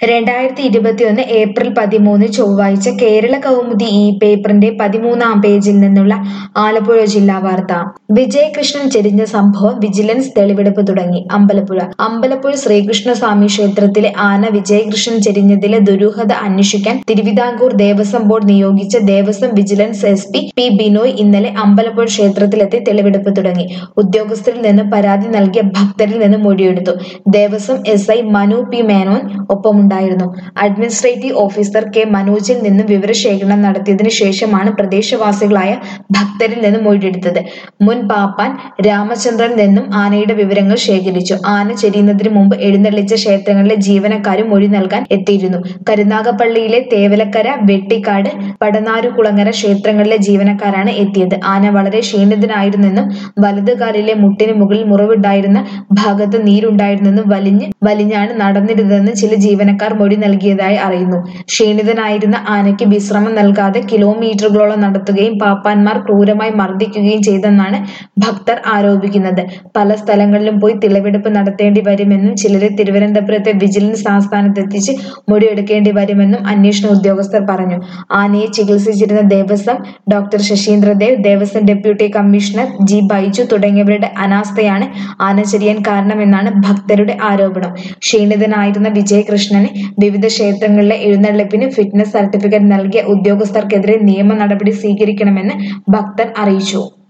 രണ്ടായിരത്തി ഇരുപത്തിയൊന്ന് ഏപ്രിൽ പതിമൂന്ന് ചൊവ്വാഴ്ച കേരള കൗമുദി ഈ പേപ്പറിന്റെ പതിമൂന്നാം പേജിൽ നിന്നുള്ള ആലപ്പുഴ ജില്ലാ വാർത്ത വിജയകൃഷ്ണൻ ചെരിഞ്ഞ സംഭവം വിജിലൻസ് തെളിവെടുപ്പ് തുടങ്ങി അമ്പലപ്പുഴ അമ്പലപ്പുഴ ശ്രീകൃഷ്ണസ്വാമി ക്ഷേത്രത്തിലെ ആന വിജയകൃഷ്ണൻ ചെരിഞ്ഞതിലെ ദുരൂഹത അന്വേഷിക്കാൻ തിരുവിതാംകൂർ ദേവസ്വം ബോർഡ് നിയോഗിച്ച Devaswom vigilance S P P Binoy ഇന്നലെ അമ്പലപ്പുഴ ക്ഷേത്രത്തിലെത്തി തെളിവെടുപ്പ് തുടങ്ങി ഉദ്യോഗസ്ഥരിൽ നിന്ന് പരാതി നൽകിയ ഭക്തരിൽ നിന്ന് മൊഴിയെടുത്തു Devaswom S I Manu P Menon ഒപ്പമുണ്ടായിരുന്നു അഡ്മിനിസ്ട്രേറ്റീവ് ഓഫീസർ കെ മനോജിൽ നിന്ന് വിവരശേഖരണം നടത്തിയതിനു ശേഷമാണ് പ്രദേശവാസികളായ ഭക്തരിൽ നിന്ന് മൊഴിയെടുത്തത് മുൻ പാപ്പാൻ രാമചന്ദ്രനിൽ നിന്നും ആനയുടെ വിവരങ്ങൾ ശേഖരിച്ചു ആന ചെരിയുന്നതിന് മുമ്പ് എഴുന്നള്ളിച്ച ക്ഷേത്രങ്ങളിലെ ജീവനക്കാരും മൊഴി നൽകാൻ എത്തിയിരുന്നു കരുനാഗപ്പള്ളിയിലെ തേവലക്കര വെട്ടിക്കാട് പടനാരുകുളങ്ങര ക്ഷേത്രങ്ങളിലെ ജീവനക്കാരാണ് എത്തിയത് ആന വളരെ ക്ഷീണിതനായിരുന്നെന്നും വലതുകാലിലെ മുട്ടിന് മുകളിൽ മുറിവുണ്ടായിരുന്ന ഭാഗത്ത് നീരുണ്ടായിരുന്നെന്നും വലിഞ്ഞ് വലിഞ്ഞാണ് നടന്നിരുന്നതെന്ന് ചില ജീവനക്കാർ മൊഴി നൽകിയതായി അറിയുന്നു ക്ഷീണിതനായിരുന്ന ആനയ്ക്ക് വിശ്രമം നൽകാതെ കിലോമീറ്ററുകളോളം നടത്തുകയും പാപ്പാന്മാർ ക്രൂരമായി മർദ്ദിക്കുകയും ചെയ്തെന്നാണ് ഭക്തർ ആരോപിക്കുന്നത് പല സ്ഥലങ്ങളിലും പോയി തെളിവെടുപ്പ് നടത്തേണ്ടി വരുമെന്നും ചിലരെ തിരുവനന്തപുരത്തെ വിജിലൻസ് ആസ്ഥാനത്തെത്തിച്ച് മൊഴിയെടുക്കേണ്ടി വരുമെന്നും അന്വേഷണ ഉദ്യോഗസ്ഥർ പറഞ്ഞു ആനയെ ചികിത്സിച്ചിരുന്ന Devaswom doctor Sasheendradev Devaswom deputy commissioner G Baiju തുടങ്ങിയവരുടെ അനാസ്ഥയാണ് ആന ചെരിയാൻ കാരണമെന്നാണ് ഭക്തരുടെ ആരോപണം ക്ഷീണിതനായിരുന്ന വിജയകൃഷ്ണന് വിവിധ ക്ഷേത്രങ്ങളിലെ എഴുന്നള്ളിപ്പിന് ഫിറ്റ്നസ് സർട്ടിഫിക്കറ്റ് നൽകിയ ഉദ്യോഗസ്ഥർക്കെതിരെ നിയമ നടപടി സ്വീകരിക്കണമെന്ന് ഭക്തർ അറിയിച്ചു